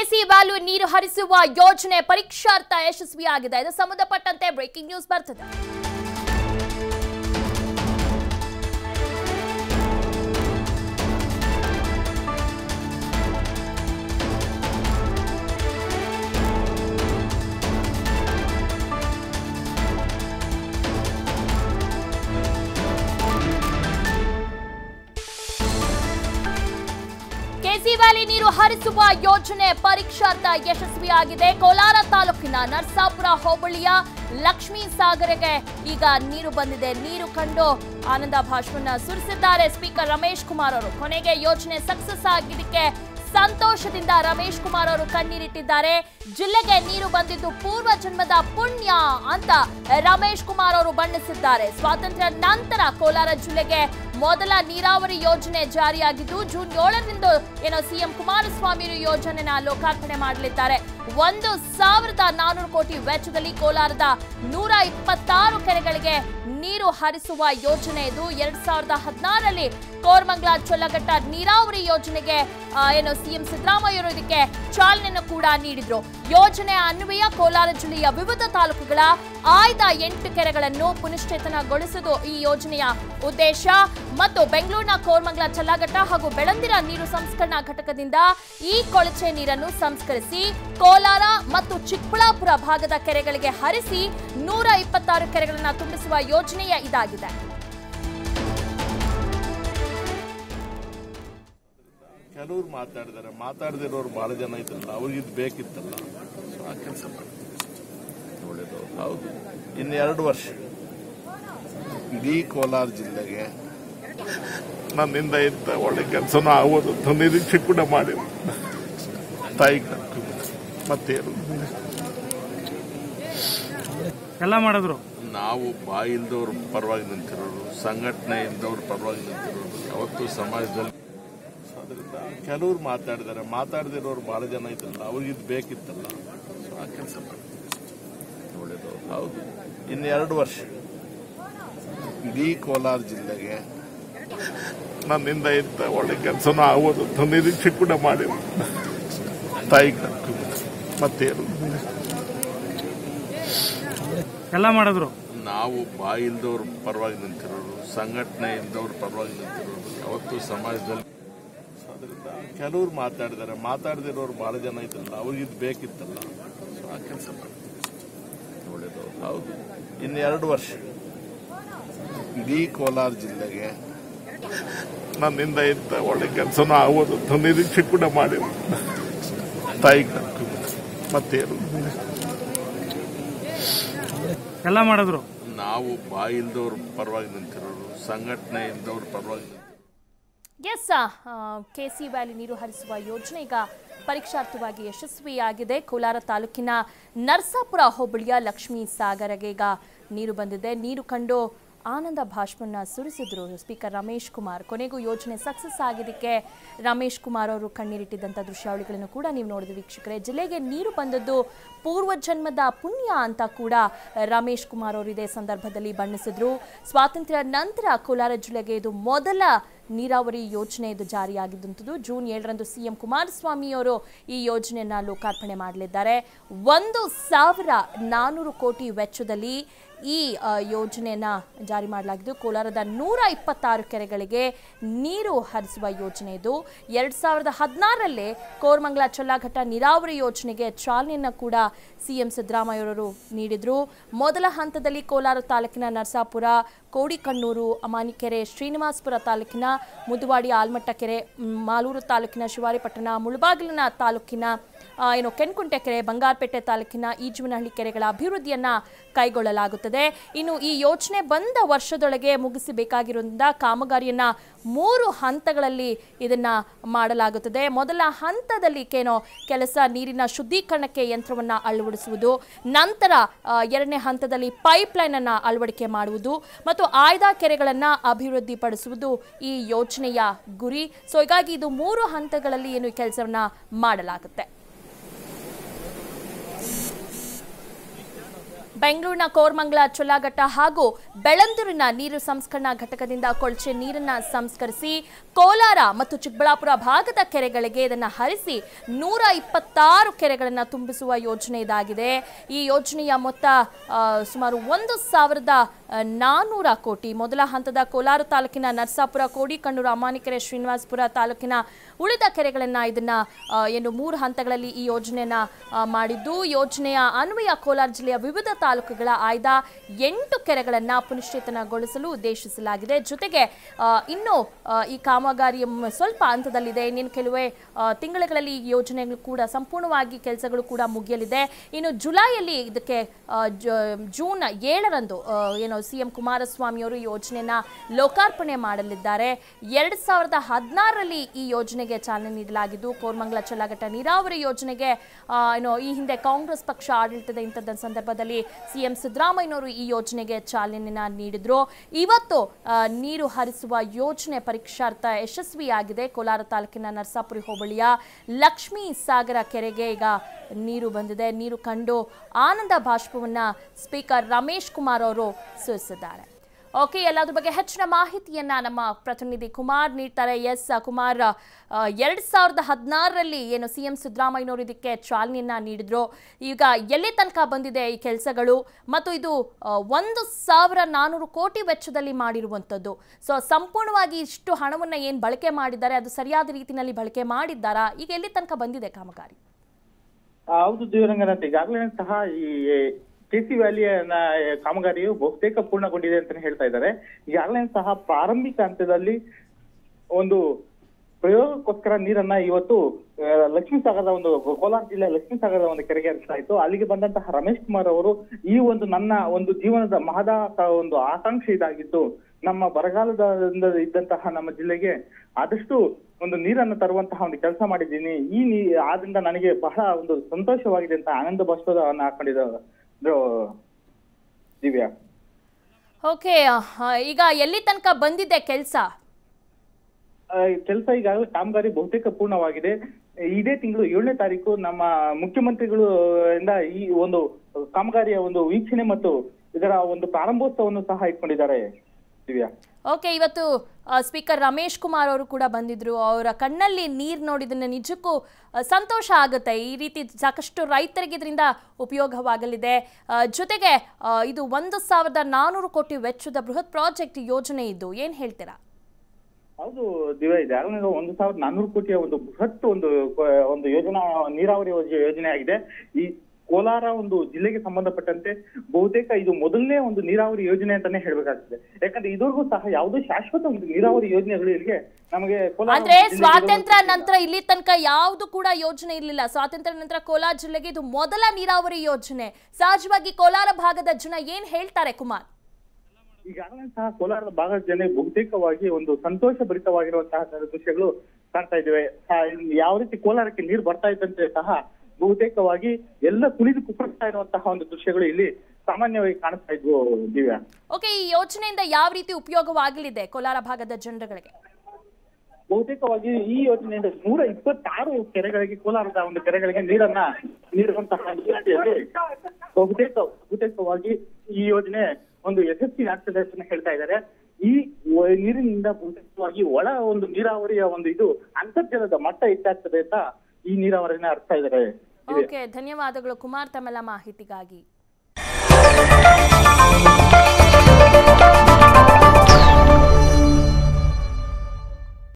KC value ನೀರು ಹರಿಸುವ ಯೋಜನೆ ಪರೀಕ್ಷಾರ್ಥ ಯಶಸ್ವಿಯಾಗಿದೆ ಇದು ಸಂಬಂಧಪಟ್ಟಂತೆ ಬ್ರೇಕಿಂಗ್ ನ್ಯೂಸ್ ಬರ್ತದೆ ಕೆಸಿ ವ್ಯಾಲಿ ನೀರು ಹರಿಸುವ ಯೋಜನೆ ಪರೀಕ್ಷಾರ್ಥ ಯಶಸ್ವಿಯಾಗಿದೆ ಕೋಲಾರ ತಾಲೂಕಿನ ನರ್ಸಾಪುರ ಹೋಬಳಿಯ ಲಕ್ಷ್ಮೀ ಸಾಗರಗೆ ಈಗ ನೀರು ಬಂದಿದೆ ನೀರು ಕಂಡು ಆನಂದ ಭಾಷ್ವನ್ನ ಸುರಿಸಿದ್ದಾರೆ ಸ್ಪೀಕರ್ ರಮೇಶ್ ಕುಮಾರ್ ಅವರು ಕೊನೆಗೆ ಯೋಜನೆ ಸಕ್ಸಸ್ ಆಗಿದ್ದಕ್ಕೆ ಸಂತೋಷದಿಂದ ರಮೇಶ್ ಕುಮಾರ್ ಅವರು ಕಣ್ಣೀರಿಟ್ಟಿದ್ದಾರೆ ಜಿಲ್ಲೆಗೆ ನೀರು ಬಂದಿದ್ದು ಪೂರ್ವ ಜನ್ಮದ ಪುಣ್ಯ ಅಂತ ರಮೇಶ್ ಕುಮಾರ್ ಅವರು ಬಣ್ಣಿಸಿದ್ದಾರೆ ಸ್ವಾತಂತ್ರ್ಯ ನಂತರ ಕೋಲಾರ ಜಿಲ್ಲೆಗೆ ಮೊದಲ ನೀರಾವರಿ ಯೋಜನೆ ಜಾರಿಯಾಗಿದ್ದು ಜೂನ್ ಏಳರಿಂದ ಏನೋ ಸಿಎಂ ಕುಮಾರಸ್ವಾಮಿ ಅವರು ಯೋಜನೆನ ಲೋಕಾರ್ಪಣೆ ಮಾಡಲಿದ್ದಾರೆ ಒಂದು ಸಾವಿರದ ನಾನೂರು ಕೋಟಿ ವೆಚ್ಚದಲ್ಲಿ ಕೋಲಾರದ ನೂರ ಇಪ್ಪತ್ತಾರು ಕೆರೆಗಳಿಗೆ ನೀರು ಹರಿಸುವ ಯೋಜನೆ ಇದು ಎರಡ್ ಸಾವಿರದ ಹದಿನಾರರಲ್ಲಿ ಕೋರ್ಮಂಗ್ಲಾ ಚೊಲ್ಲಘಟ್ಟ ನೀರಾವರಿ ಯೋಜನೆಗೆ ಆ, ಏನು ಸಿಎಂ ಸಿದ್ದರಾಮಯ್ಯರು ಇದಕ್ಕೆ ಚಾಲನೆಯನ್ನು ಕೂಡ ನೀಡಿದ್ರು ಯೋಜನೆ ಅನ್ವಯ ಕೋಲಾರ ಜಿಲ್ಲೆಯ ವಿವಿಧ ತಾಲೂಕುಗಳ ಆಯ್ದ ಎಂಟು ಕೆರೆಗಳನ್ನು ಪುನಶ್ಚೇತನಗೊಳಿಸುವುದು ಈ ಯೋಜನೆಯ ಉದ್ದೇಶ ಮತ್ತು ಬೆಂಗಳೂರಿನ ಕೋರ್ಮಂಗ್ಲಾ ಚಲ್ಲಘಟ್ಟ ಹಾಗೂ ಬೆಳಂದಿರ ನೀರು ಸಂಸ್ಕರಣಾ ಘಟಕದಿಂದ ಈ ಕೊಳಚೆ ನೀರನ್ನು ಸಂಸ್ಕರಿಸಿ ಕೋಲಾರ ಮತ್ತು ಚಿಕ್ಕಬಳ್ಳಾಪುರ ಭಾಗದ ಕೆರೆಗಳಿಗೆ ಹರಿಸಿ ನೂರ ಇಪ್ಪತ್ತಾರು ಕೆರೆಗಳನ್ನು ತುಂಬಿಸುವ ಯೋಜನೆಯ ಇದಾಗಿದೆ ಕೆಲವ್ರು ಮಾತಾಡಿದ್ದಾರೆ ಮಾತಾಡದಿರೋರು ಬಹಳ ಜನ ಇದ್ರಲ್ಲ ಅವ್ರಿಗೆ ಇದು ಬೇಕಿತ್ತಲ್ಲ ಸೊ ಆ ಕೆಲಸ ಮಾಡ್ತೀವಿ ಒಳ್ಳೇದು ಹೌದು ಇನ್ನು ಎರಡು ವರ್ಷ ಇಡೀ ಕೋಲಾರ ಜಿಲ್ಲೆಗೆ ನನ್ನಿಂದ ಇಂಥ ಒಳ್ಳೆ ಕೆಲಸನೂ ಆಗೋದು ಅಂತ ನಿರೀಕ್ಷೆ ಕೂಡ ಮಾಡಿ ತಾಯಿಗೆ ಮತ್ತೇನು ಎಲ್ಲ ಮಾಡಿದ್ರು ನಾವು ಬಾಯಿಲ್ದವ್ರ ಪರವಾಗಿ ನಿಂತಿರೋರು ಸಂಘಟನೆ ಇಲ್ದವ್ರ ಪರವಾಗಿ ನಿಂತಿರೋರು ಯಾವತ್ತೂ ಸಮಾಜದಲ್ಲಿ ಸೊ ಅದರಿಂದ ಕೆಲವ್ರು ಮಾತಾಡಿದ್ದಾರೆ ಮಾತಾಡದಿರೋರು ಬಹಳ ಜನ ಇದ್ರಲ್ಲ ಅವ್ರಿಗೆ ಇದು ಬೇಕಿತ್ತಲ್ಲ ಸೊ ಆ ಕೆಲಸ ಮಾಡ್ತೀವಿ ಒಳ್ಳೇದು ಹೌದು ಇನ್ನು ಎರಡು ವರ್ಷ ಇಡೀ ಕೋಲಾರ ಜಿಲ್ಲೆಗೆ ನನ್ನಿಂದ ಇಂಥ ಒಳ್ಳೆ ಕೆಲಸನೂ ಆಗೋದು ಅಂತ ನಿರೀಕ್ಷೆ ಕೂಡ ಮಾಡಿ ತಾಯಿಗೆ ಮತ್ತೇನು ಎಲ್ಲ ಮಾಡಿದ್ರು ನಾವು ಬಾಯಿಲ್ದವ್ರ ಪರವಾಗಿ ನಿಂತಿರೋರು ಸಂಘಟನೆ ಇಲ್ದವ್ರ ಪರವಾಗಿ ನಿಂತಿರೋರು ಯಾವತ್ತೂ ಸಮಾಜದಲ್ಲಿ ಸೊ ಅದರಿಂದ ಕೆಲವ್ರು ಮಾತಾಡಿದ್ದಾರೆ ಮಾತಾಡದಿರೋರು ಬಹಳ ಜನ ಇದ್ರಲ್ಲ ಅವ್ರಿಗೆ ಇದು ಬೇಕಿತ್ತಲ್ಲ ಸೊ ಆ ಕೆಲಸ ಮಾಡ್ತೀವಿ ಒಳ್ಳೇದು ಹೌದು ಇನ್ನು ಎರಡು ವರ್ಷ ಇಡೀ ಕೋಲಾರ ಜಿಲ್ಲೆಗೆ ನನ್ನಿಂದ ಇಂಥ ಒಳ್ಳೆ ಕೆಲಸನೂ ಆಗೋದು ಅಂತ ನಿರೀಕ್ಷೆ ಕೂಡ ಮಾಡಿ ತಾಯಿಗೆ ಮತ್ತೇನು ಎಲ್ಲ ಮಾಡಿದ್ರು ನಾವು ಬಾಯಿಲ್ದವ್ರ ಪರವಾಗಿ ನಿಂತಿರೋರು ಸಂಘಟನೆ ಇಲ್ದವ್ರ ಪರವಾಗಿ ನಿಂತಿರೋರು ಎಸ್ ಕೆ ಸಿ ವ್ಯಾಲಿ ನೀರು ಹರಿಸುವ ಯೋಜನೆ ಈಗ ಪರೀಕ್ಷಾರ್ಥವಾಗಿ ಯಶಸ್ವಿಯಾಗಿದೆ ಕೋಲಾರ ತಾಲೂಕಿನ ನರ್ಸಾಪುರ ಹೋಬಳಿಯ ಲಕ್ಷ್ಮೀ ಸಾಗರಗೆ ಈಗ ನೀರು ಬಂದಿದೆ ನೀರು ಕಂಡು ಆನಂದ ಭಾಷ್ಮನ್ನ ಸುರಿಸಿದ್ರು ಸ್ಪೀಕರ್ ರಮೇಶ್ ಕುಮಾರ್ ಕೊನೆಗೂ ಯೋಜನೆ ಸಕ್ಸಸ್ ಆಗಿದ್ದಕ್ಕೆ ರಮೇಶ್ ಕುಮಾರ್ ಅವರು ಕಣ್ಣೀರಿಟ್ಟಿದ್ದಂಥ ದೃಶ್ಯಾವಳಿಗಳನ್ನು ಕೂಡ ನೀವು ನೋಡಿದ ವೀಕ್ಷಕರೇ ಜಿಲ್ಲೆಗೆ ನೀರು ಬಂದದ್ದು ಪೂರ್ವ ಜನ್ಮದ ಪುಣ್ಯ ಅಂತ ಕೂಡ ರಮೇಶ್ ಕುಮಾರ್ ಅವರು ಇದೇ ಸಂದರ್ಭದಲ್ಲಿ ಬಣ್ಣಿಸಿದ್ರು ಸ್ವಾತಂತ್ರ್ಯ ನಂತರ ಕೋಲಾರ ಜಿಲ್ಲೆಗೆ ಇದು ಮೊದಲ ನೀರಾವರಿ ಯೋಜನೆ ಇದು ಜಾರಿಯಾಗಿದ್ದಂಥದ್ದು ಜೂನ್ ಏಳರಂದು ಸಿಎಂ ಕುಮಾರಸ್ವಾಮಿ ಅವರು ಈ ಯೋಜನೆಯನ್ನ ಲೋಕಾರ್ಪಣೆ ಮಾಡಲಿದ್ದಾರೆ ಒಂದು ಸಾವಿರ ನಾನೂರು ಕೋಟಿ ವೆಚ್ಚದಲ್ಲಿ ಈ ಆ, ಯೋಜನೆಯನ್ನ ಜಾರಿ ಮಾಡಲಾಗಿದ್ದು ಕೋಲಾರದ ನೂರ ಇಪ್ಪತ್ತಾರು ಕೆರೆಗಳಿಗೆ ನೀರು ಹರಿಸುವ ಯೋಜನೆ ಇದು ಎರಡ್ ಸಾವಿರದ ಹದಿನಾರರಲ್ಲಿ ಕೋರ್ಮಂಗಲ ಚೊಲ್ಲಘಟ್ಟ ನೀರಾವರಿ ಯೋಜನೆಗೆ ಚಾಲನೆಯನ್ನ ಕೂಡ ಸಿಎಂ ಸಿದ್ದರಾಮಯ್ಯರವರು ನೀಡಿದ್ರು ಮೊದಲ ಹಂತದಲ್ಲಿ ಕೋಲಾರ ತಾಲೂಕಿನ ನರಸಾಪುರ ಕೋಡಿಕಣ್ಣೂರು ಅಮಾನಿಕೆರೆ ಶ್ರೀನಿವಾಸಪುರ ತಾಲೂಕಿನ ಮುದುವಾಡಿ ಆಲ್ಮಟ್ಟ ಕೆರೆ ಮ್, ಮಾಲೂರು ತಾಲೂಕಿನ ಶಿವಾರಿಪಟ್ಟಣ ಮುಳಬಾಗಿಲಿನ ತಾಲೂಕಿನ ಆ, ಏನು ಕೆನ್ಕುಂಟೆ ಕೆರೆ ಬಂಗಾರಪೇಟೆ ತಾಲೂಕಿನ ಈಜುವನಹಳ್ಳಿ ಕೆರೆಗಳ ಅಭಿವೃದ್ಧಿಯನ್ನ ಕೈಗೊಳ್ಳಲಾಗುತ್ತದೆ ಇನ್ನು ಈ ಯೋಜನೆ ಬಂದ ವರ್ಷದೊಳಗೆ ಮುಗಿಸಬೇಕಾಗಿರುವುದರಿಂದ ಕಾಮಗಾರಿಯನ್ನ ಮೂರು ಹಂತಗಳಲ್ಲಿ ಇದನ್ನ ಮಾಡಲಾಗುತ್ತದೆ ಮೊದಲ ಹಂತದಲ್ಲಿ ಏನೋ ಕೆಲಸ ನೀರಿನ ಶುದ್ಧೀಕರಣಕ್ಕೆ ಯಂತ್ರವನ್ನ ಅಳವಡಿಸುವುದು ನಂತರ ಆ, ಎರಡನೇ ಹಂತದಲ್ಲಿ ಪೈಪ್ ಲೈನ್ ಅನ್ನ ಅಳವಡಿಕೆ ಮಾಡುವುದು ಮತ್ತು ಆಯ್ದ ಕೆರೆಗಳನ್ನ ಅಭಿವೃದ್ಧಿಪಡಿಸುವುದು ಈ ಯೋಜನೆಯ ಗುರಿ ಸೊ ಹೀಗಾಗಿ ಇದು ಮೂರು ಹಂತಗಳಲ್ಲಿ ಏನು ಈ ಕೆಲಸವನ್ನ ಮಾಡಲಾಗುತ್ತೆ ಬೆಂಗಳೂರಿನ ಕೋರ್ಮಂಗಲ ಚೊಲ್ಲಾಘಟ್ಟ ಹಾಗೂ ಬೆಳಂದೂರಿನ ನೀರು ಸಂಸ್ಕರಣಾ ಘಟಕದಿಂದ ಕೊಳಚೆ ನೀರನ್ನ ಸಂಸ್ಕರಿಸಿ ಕೋಲಾರ ಮತ್ತು ಚಿಕ್ಕಬಳ್ಳಾಪುರ ಭಾಗದ ಕೆರೆಗಳಿಗೆ ಇದನ್ನು ಹರಿಸಿ ನೂರ ಇಪ್ಪತ್ತಾರು ಕೆರೆಗಳನ್ನು ತುಂಬಿಸುವ ಯೋಜನೆ ಇದಾಗಿದೆ ಈ ಯೋಜನೆಯ ಮೊತ್ತ ಆ, ಸುಮಾರು ಒಂದು ಸಾವಿರದ ಆ, ನಾನ್ನೂರ ಕೋಟಿ ಮೊದಲ ಹಂತದ ಕೋಲಾರ ತಾಲೂಕಿನ ನರಸಾಪುರ ಕೋಡಿಕಣ್ಣೂರು ಅಮಾನಿಕೆರೆ ಶ್ರೀನಿವಾಸಪುರ ತಾಲೂಕಿನ ಉಳಿದ ಕೆರೆಗಳನ್ನ ಇದನ್ನ ಆ, ಏನು ಮೂರು ಹಂತಗಳಲ್ಲಿ ಈ ಯೋಜನೆಯನ್ನ ಆ, ಮಾಡಿದ್ದು ಯೋಜನೆಯ ಅನ್ವಯ ಕೋಲಾರ ಜಿಲ್ಲೆಯ ವಿವಿಧ ತಾಲೂಕುಗಳ ಆಯ್ದ ಎಂಟು ಕೆರೆಗಳನ್ನ ಪುನಶ್ಚೇತನಗೊಳಿಸಲು ಉದ್ದೇಶಿಸಲಾಗಿದೆ ಜೊತೆಗೆ ಆ, ಇನ್ನು ಆ, ಈ ಕಾಮಗಾರಿ ಮ್- ಸ್ವಲ್ಪ ಹಂತದಲ್ಲಿದೆ ಇನ್ನೇನು ಕೆಲವೇ ಆ, ತಿಂಗಳುಗಳಲ್ಲಿ ಈ ಯೋಜನೆಗಳು ಕೂಡ ಸಂಪೂರ್ಣವಾಗಿ ಕೆಲಸಗಳು ಕೂಡ ಮುಗಿಯಲಿದೆ ಇನ್ನು ಜುಲೈಯಲ್ಲಿ ಇದಕ್ಕೆ ಆ, ಜ- ಜೂನ್ ಏಳರಂದು ಆ, ಏನು ಸಿ ಎಂ ಕುಮಾರಸ್ವಾಮಿ ಅವರು ಯೋಜನೆಯನ್ನ ಲೋಕಾರ್ಪಣೆ ಮಾಡಲಿದ್ದಾರೆ ಎರಡ್ ಸಾವಿರದ ಹದಿನಾರರಲ್ಲಿ ಈ ಯೋಜನೆಗೆ ಚಾಲನೆ ನೀಡಲಾಗಿದ್ದು ಕೋರ್ಮಂಗಲ ಚಲ್ಲಘಟ್ಟ ನೀರಾವರಿ ಯೋಜನೆಗೆ ಆ, ಏನು ಈ ಹಿಂದೆ ಕಾಂಗ್ರೆಸ್ ಪಕ್ಷ ಆಡಳಿತದ ಇಂಥದ್ದ ಸಂದರ್ಭದಲ್ಲಿ ಸಿಎಂ ಸಿದ್ದರಾಮಯ್ಯನವರು ಈ ಯೋಜನೆಗೆ ಚಾಲನೆಯನ್ನ ನೀಡಿದ್ರು ಇವತ್ತು ಆ, ನೀರು ಹರಿಸುವ ಯೋಜನೆ ಪರೀಕ್ಷಾರ್ಥ ಯಶಸ್ವಿಯಾಗಿದೆ ಕೋಲಾರ ತಾಲೂಕಿನ ನರಸಾಪುರಿ ಹೋಬಳಿಯ ಲಕ್ಷ್ಮೀ ಸಾಗರ ಕೆರೆಗೆ ಈಗ ನೀರು ಬಂದಿದೆ ನೀರು ಕಂಡು ಆನಂದ ಬಾಷ್ಪವನ್ನ ಸ್ಪೀಕರ್ ರಮೇಶ್ ಕುಮಾರ್ ಅವರು ಸೂಚಿಸಿದ್ದಾರೆ ಓಕೆ ಎಲ್ಲದ್ರ ಬಗ್ಗೆ ಹೆಚ್ಚಿನ ಮಾಹಿತಿಯನ್ನ ನಮ್ಮ ಪ್ರತಿನಿಧಿ ಕುಮಾರ್ ನೀಡ್ತಾರೆ ಎಸ್ ಕುಮಾರ್ ಆ, ಎರಡ್ ಸಾವಿರದ ಹದಿನಾರರಲ್ಲಿ ಏನು ಸಿ ಎಂ ಸಿದ್ದರಾಮಯ್ಯನವರು ಇದಕ್ಕೆ ಚಾಲನೆಯನ್ನ ನೀಡಿದ್ರು ಈಗ ಎಲ್ಲಿ ತನಕ ಬಂದಿದೆ ಈ ಕೆಲಸಗಳು ಮತ್ತು ಇದು ಆ, ಒಂದು ಸಾವಿರ ನಾನೂರು ಕೋಟಿ ವೆಚ್ಚದಲ್ಲಿ ಮಾಡಿರುವಂಥದ್ದು ಸೊ ಸಂಪೂರ್ಣವಾಗಿ ಇಷ್ಟು ಹಣವನ್ನ ಏನು ಬಳಕೆ ಮಾಡಿದ್ದಾರೆ ಅದು ಸರಿಯಾದ ರೀತಿಯಲ್ಲಿ ಬಳಕೆ ಮಾಡಿದ್ದಾರಾ ಈಗ ಎಲ್ಲಿ ತನಕ ಬಂದಿದೆ ಕಾಮಗಾರಿ ಆ, ಹೌದು ದಿವ್ಯರಂಗನಾಥ್ ಈಗಾಗಲೇ ಸಹ ಈ ಕೆಸಿ ವ್ಯಾಲಿಯ ನ- ಕಾಮಗಾರಿಯು ಬಹುತೇಕ ಪೂರ್ಣಗೊಂಡಿದೆ ಅಂತ ಹೇಳ್ತಾ ಇದ್ದಾರೆ ಈಗಾಗಲೇ ಸಹ ಪ್ರಾರಂಭಿಕ ಹಂತದಲ್ಲಿ ಒಂದು ಪ್ರಯೋಗಕ್ಕೋಸ್ಕರ ನೀರನ್ನ ಇವತ್ತು ಆ, ಲಕ್ಷ್ಮೀ ಸಾಗರದ ಒಂದು ಕೋಲಾರ ಜಿಲ್ಲೆ ಲಕ್ಷ್ಮೀ ಸಾಗರದ ಒಂದು ಕೆರೆಗೆ ಹರಿಸಲಾಯಿತು ಅಲ್ಲಿಗೆ ಬಂದಂತಹ ರಮೇಶ್ ಕುಮಾರ್ ಅವರು ಈ ಒಂದು ನನ್ನ ಒಂದು ಜೀವನದ ಮಹದ ಒಂದು ಆಕಾಂಕ್ಷೆ ಇದಾಗಿತ್ತು ನಮ್ಮ ಬರಗಾಲದಿಂದ ಇದ್ದಂತಹ ನಮ್ಮ ಜಿಲ್ಲೆಗೆ ಆದಷ್ಟು ಒಂದು ನೀರನ್ನು ತರುವಂತಹ ಒಂದು ಕೆಲಸ ಮಾಡಿದ್ದೀನಿ ಈ ನೀ ಆದ್ರಿಂದ ನನಗೆ ಬಹಳ ಒಂದು ಸಂತೋಷವಾಗಿದೆ ಅಂತ ಆನಂದ ಬಾಷ್ಪವನ್ನು ಹಾಕೊಂಡಿದ್ದಾರೆ ದಿವ್ಯಾ ಓಕೆ ಈಗ ಎಲ್ಲಿ ತನಕ ಬಂದಿದೆ ಕೆಲಸ ಕೆಲಸ ಈಗಾಗಲೇ ಕಾಮಗಾರಿ ಬಹುತೇಕ ಪೂರ್ಣವಾಗಿದೆ ಇದೇ ತಿಂಗಳು ಏಳನೇ ತಾರೀಕು ನಮ್ಮ ಮುಖ್ಯಮಂತ್ರಿಗಳು ಇಂದ ಈ ಒಂದು ಕಾಮಗಾರಿಯ ಒಂದು ವೀಕ್ಷಣೆ ಮತ್ತು ಇದರ ಒಂದು ಪ್ರಾರಂಭೋತ್ಸವವನ್ನು ಸಹ ಇಟ್ಕೊಂಡಿದ್ದಾರೆ ದಿವ್ಯಾ ಓಕೆ ಇವತ್ತು ಆ, ಸ್ಪೀಕರ್ ರಮೇಶ್ ಕುಮಾರ್ ಅವರು ಕೂಡ ಬಂದಿದ್ರು ಅವರ ಕಣ್ಣಲ್ಲಿ ನೀರು ನೋಡಿದನ್ನ ನಿಜಕ್ಕೂ ಆ, ಸಂತೋಷ ಆಗುತ್ತೆ ಈ ರೀತಿ ಸಾಕಷ್ಟು ರೈತರಿಗೆ ಇದರಿಂದ ಉಪಯೋಗವಾಗಲಿದೆ ಆ, ಜೊತೆಗೆ ಆ, ಇದು ಒಂದು ಸಾವಿರದ ನಾನೂರು ಕೋಟಿ ವೆಚ್ಚದ ಬೃಹತ್ ಪ್ರಾಜೆಕ್ಟ್ ಯೋಜನೆ ಇದ್ದು ಏನು ಹೇಳ್ತೀರಾ ಹೌದು ದಿವ್ಯಾ ಇದೆ ಆಗಲೇ ಒಂದು ಸಾವಿರದ ನಾನ್ನೂರು ಕೋಟಿಯ ಒಂದು ಬೃಹತ್ ಒಂದು ಕ- ಒಂದು ಯೋಜನಾ ನೀರಾವರಿ ಯೋಜ- ಯೋಜನೆ ಆಗಿದೆ ಈ ಕೋಲಾರ ಒಂದು ಜಿಲ್ಲೆಗೆ ಸಂಬಂಧಪಟ್ಟಂತೆ ಬಹುತೇಕ ಇದು ಮೊದಲನೇ ಒಂದು ನೀರಾವರಿ ಯೋಜನೆ ಅಂತಾನೆ ಹೇಳ್ಬೇಕಾಗ್ತದೆ ಯಾಕಂದ್ರೆ ಇದುವರೆಗೂ ಸಹ ಯಾವುದೋ ಶಾಶ್ವತ ಒಂದು ನೀರಾವರಿ ಯೋಜನೆಗಳು ಇಲ್ಲಿಗೆ ನಮಗೆ ಕೋಲಾರ ಅಂದ್ರೆ ಜಿಲ್ಲೆಗೆ ಸ್ವಾತಂತ್ರ್ಯ ಇರುವಂತದ್ದು ನಂತರ ಇಲ್ಲಿ ತನಕ ಯಾವುದು ಕೂಡ ಯೋಜನೆ ಇರಲಿಲ್ಲ ಸ್ವಾತಂತ್ರ್ಯ ನಂತರ ಕೋಲಾರ ಜಿಲ್ಲೆಗೆ ಇದು ಮೊದಲ ನೀರಾವರಿ ಯೋಜನೆ ಸಹಜವಾಗಿ ಕೋಲಾರ ಭಾಗದ ಜನ ಏನ್ ಹೇಳ್ತಾರೆ ಕುಮಾರ್ ಈಗಾಗಲೇ ಸಹ ಕೋಲಾರದ ಭಾಗದ ಜನ ಬಹುತೇಕವಾಗಿ ಒಂದು ಸಂತೋಷ ಭರಿತವಾಗಿರುವಂತಹ ದೃಶ್ಯಗಳು ಕಾಣ್ತಾ ಇದ್ದೇವೆ ಆ, ಯಾವ ರೀತಿ ಕೋಲಾರಕ್ಕೆ ನೀರು ಬರ್ತಾ ಇದ್ದಂತೆ ಸಹ ಬಹುತೇಕವಾಗಿ ಎಲ್ಲ ಕುಣಿದು ಕುಪ್ಪಳಿಸ್ತಾ ಇರುವಂತಹ ಒಂದು ದೃಶ್ಯಗಳು ಇಲ್ಲಿ ಸಾಮಾನ್ಯವಾಗಿ ಕಾಣಿಸ್ತಾ ಇದ್ವು ದಿವ್ಯಾ ಓಕೆ ಈ ಯೋಜನೆಯಿಂದ ಯಾವ ರೀತಿ ಉಪಯೋಗವಾಗಲಿದೆ ಕೋಲಾರ ಭಾಗದ ಜನರುಗಳಿಗೆ ಬಹುತೇಕವಾಗಿ ಈ ಯೋಜನೆಯಿಂದ ನೂರ ಇಪ್ಪತ್ತಾರು ಕೆರೆಗಳಿಗೆ ಕೋಲಾರದ ಒಂದು ಕೆರೆಗಳಿಗೆ ನೀರನ್ನ ನೀಡುವಂತಹ ಯೋಜನೆಯಲ್ಲಿ ಬಹುತೇಕ ಬಹುತೇಕವಾಗಿ ಈ ಯೋಜನೆ ಒಂದು ಯಶಸ್ವಿ ಆಗ್ತದೆ ಅಂತ ಹೇಳ್ತಾ ಇದ್ದಾರೆ ಈ ವ- ನೀರಿನಿಂದ ಬಹುತೇಕವಾಗಿ ಒಳ ಒಂದು ನೀರಾವರಿಯ ಒಂದು ಇದು ಅಂತರ್ಜಲದ ಮಟ್ಟ ಹೆಚ್ಚಾಗ್ತದೆ ಅಂತ ಈ ನೀರಾವರಿನ ಅರ್ಥ ಇದ್ದಾರೆ ಓಕೆ ಧನ್ಯವಾದಗಳು ಕುಮಾರ್ ತಮ್ಮೆಲ್ಲ ಮಾಹಿತಿಗಾಗಿ